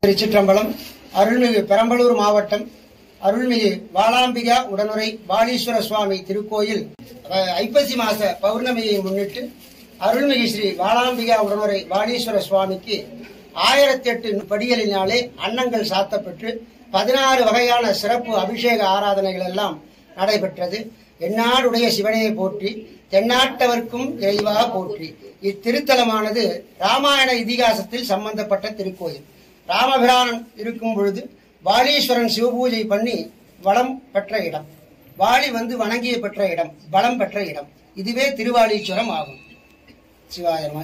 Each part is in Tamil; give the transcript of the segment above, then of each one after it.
திருச்சிற்றம்பலம் அருள்மிகு பெரம்பலூர் மாவட்டம் அருள்மிகு வாளாம்பிகா உடனுரை வாலீஸ்வர சுவாமி திருக்கோயில் அஹ், ஐப்பசி மாச பௌர்ணமியை முன்னிட்டு அருள்மிகு ஸ்ரீ வாளாம்பிகா உடனுரை வாலீஸ்வர சுவாமிக்கு ஆயிரத்தி எட்டு படிகளினாலே அன்னங்கள் சாத்தப்பட்டு பதினாறு வகையான சிறப்பு அபிஷேக ஆராதனைகள் எல்லாம் நடைபெற்றது எந்நாடுடைய சிவனையை போற்றி தென்னாட்டவர்க்கும் இறைவா போற்றி இத்திருத்தலமானது ராமாயண இதிகாசத்தில் சம்பந்தப்பட்ட திருக்கோயில் ராமபிரான் இருக்கும் பொழுது வாலீஸ்வரன் சிவபூஜை பண்ணி வளம் பெற்ற இடம் வாலி வந்து வணங்கிய பெற்ற இடம் பலம் பெற்ற இடம் இதுவே திருவாலீஸ்வரம் ஆகும் சிவாயமா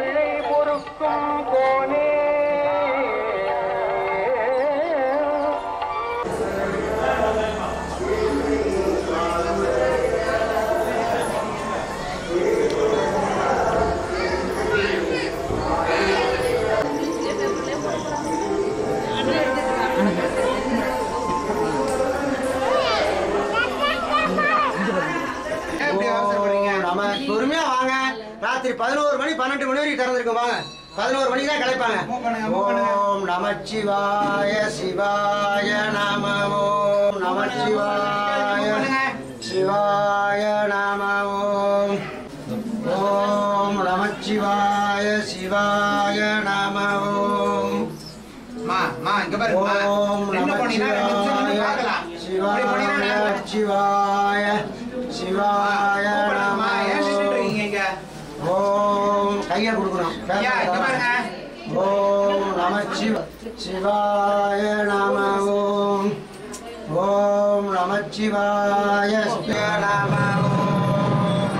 நம்ம பொறுமையா வாங்க ராத்திரி பதினோரு மணி பன்னெண்டு மணி வரைக்கும் திறந்திருக்கும் வாங்க பதினோரு மணிக்கு தான் கிடைப்பாங்க ஓம் நமச்சிவாய சிவாய நம ஓம் நமச்சிவாய சிவாய நம ஓம் ஓம் நமச்சிவாய சிவாய நம ஓம் மா மா இங்க பாருங்க மா. ஓம் நின்னு போனீங்கன்னா ரெண்டு நிமிஷம் நின்னு நமச்சிவாய பார்க்கலாம். இப்படி சிவாய போனீங்கன்னா சிவாய சிவாய கூப்பிடுங்கம்மா. ஏன் நின்னுட்டு இருக்கீங்க இங்க? ஓம் கையை கொடுக்கணும் ஐயா, இங்க பாருங்க. ஓம் நமச்சிவ சிவாய நம ஓம் ஓம் நமச்சிவாய சிவாய நம ஓம்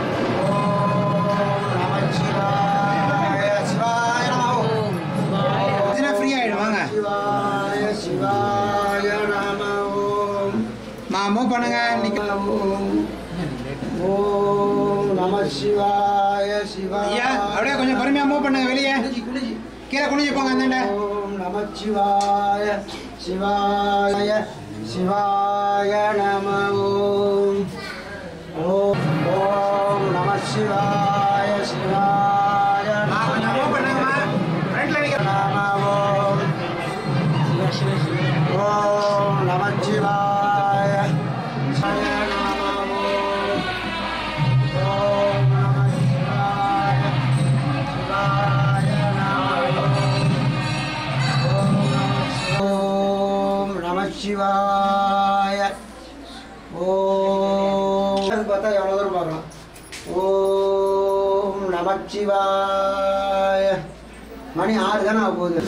ஓம் நமச்சிவாய சிவாய நம ஓம் இதுனா free ஆயிடும், வாங்க. சிவாய சிவாய நம ஓம் மா, move பண்ணுங்க. நிக்க- ஓம் நம சிவாய சிவாய ஐயா, அப்படியே கொஞ்சம் பொறுமையா move பண்ணுங்க வெளியே. கீழே குனிஞ்சு போங்க அந்தாண்ட. ஓம் நம சிவாய சிவாய சிவாய நம ஓம் ஓம் ஓம் நம சிவாய சிவாய மா, கொஞ்சம் move பண்ணுங்கம்மா. Front ல நிக்க- நம ஓம் ஓம் நம சிவாய சிவாய நம ஓம் ஓம் நம சிவாய சிவாய நம ஓம் நம சிவாய ஓம் பார்த்தா எவ்வளோ தூரம் பார்க்கலாம் ஓம் நம சிவாய மணி ஆறு தானே ஆக போகுது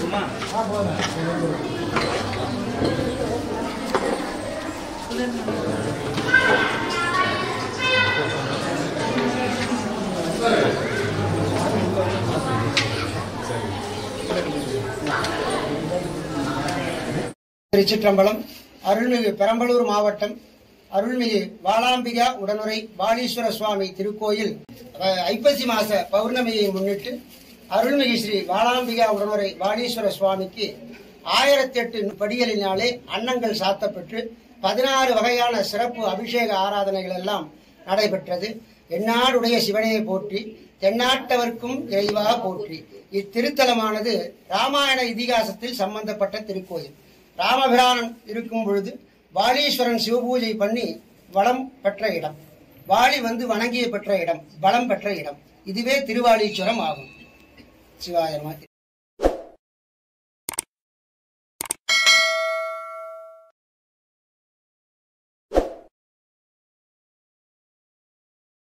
திருச்சிற்றம்பலம் அருள்மிகு பெரம்பலூர் மாவட்டம் அருள்மிகு வாளாம்பிகா உடனுரை வாலீஸ்வர சுவாமி திருக்கோயில் அஹ், ஐப்பசி மாச பௌர்ணமியை முன்னிட்டு அருள்மிகு ஸ்ரீ வாளாம்பிகா உடனுரை வாலீஸ்வர சுவாமிக்கு ஆயிரத்தி எட்டு படிகளினாலே அன்னங்கள் சாத்தப்பட்டு பதினாறு வகையான சிறப்பு அபிஷேக ஆராதனைகள் எல்லாம் நடைபெற்றது எந்நாடுடைய சிவனையை போற்றி தென்னாட்டவர்க்கும் இறைவா போற்றி இத்திருத்தலமானது ராமாயண இதிகாசத்தில் சம்பந்தப்பட்ட திருக்கோயில் ராமபிரான் இருக்கும் பொழுது வாலீஸ்வரன் சிவபூஜை பண்ணி வளம் பெற்ற இடம் வாலி வந்து வணங்கிய பெற்ற இடம் பலம் பெற்ற இடம் இதுவே திருவாலீஸ்வரம் ஆகும் சிவாயமா